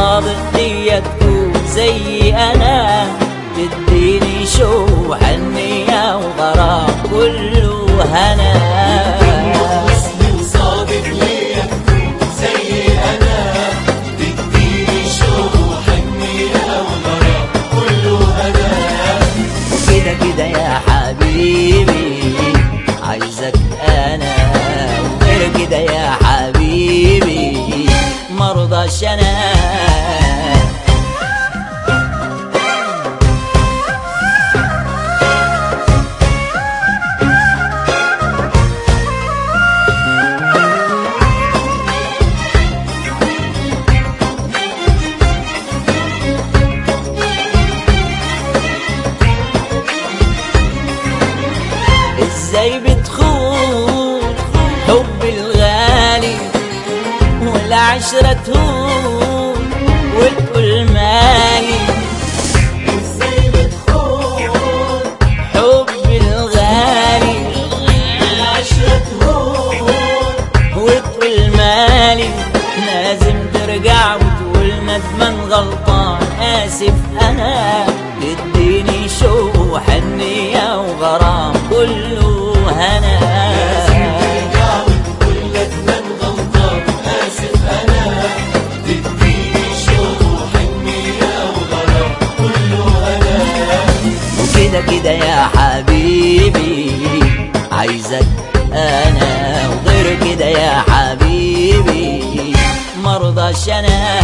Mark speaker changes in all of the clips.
Speaker 1: صادق ليا تكون زي انا تديني شو حنية وغرام كله هنا
Speaker 2: مخلص وصادق ليا تكون زي انا تديني شوق وحنية وغرام كله هنا
Speaker 1: كده كده يا حبيبي عايزك انا وغير كده يا حبيبي مرضاش انا ازاي بتخون حب الغالي والعشرة تهون وتقول مالي
Speaker 2: ازاي بتخون
Speaker 1: حب الغالي
Speaker 2: العشرة تهون
Speaker 1: وتقول مالي لازم ترجع وتقول ندمان غلطان اسف انا تديني شو حنية وغرام كله هنا
Speaker 2: ترجع وتقول ندمان غلطان اسف انا تديني شوق وحنية وغرام كله هنا
Speaker 1: وكده كده يا حبيبي عايزك انا وغير كده يا حبيبي مرضاش انا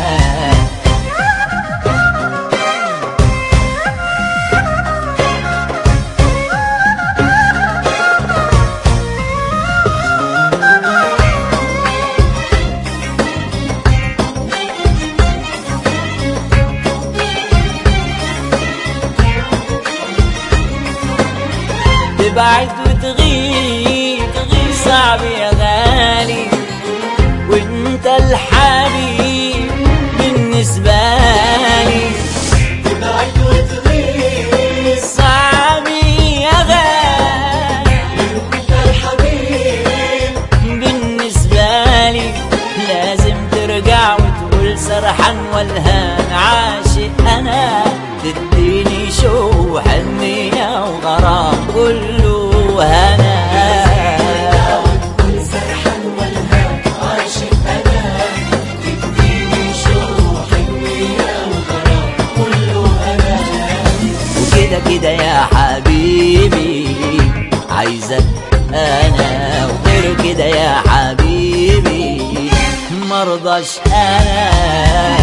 Speaker 1: تبعد وتغيب صعب يا غالي وانت الحبيب بالنسبة لي
Speaker 2: تبعد وتغيب
Speaker 1: صعب يا غالي
Speaker 2: انت الحبيب
Speaker 1: بالنسبة لي لازم ترجع وتقول سرحان والهان عاشق انا تديني شو حنية وغرام كله هنا
Speaker 2: وتكون سرحان والهام عاشق انا تديني شوق حنية وغرام كله انا
Speaker 1: وكده كده يا حبيبي عايزك انا وغير كده يا حبيبي مرضاش انا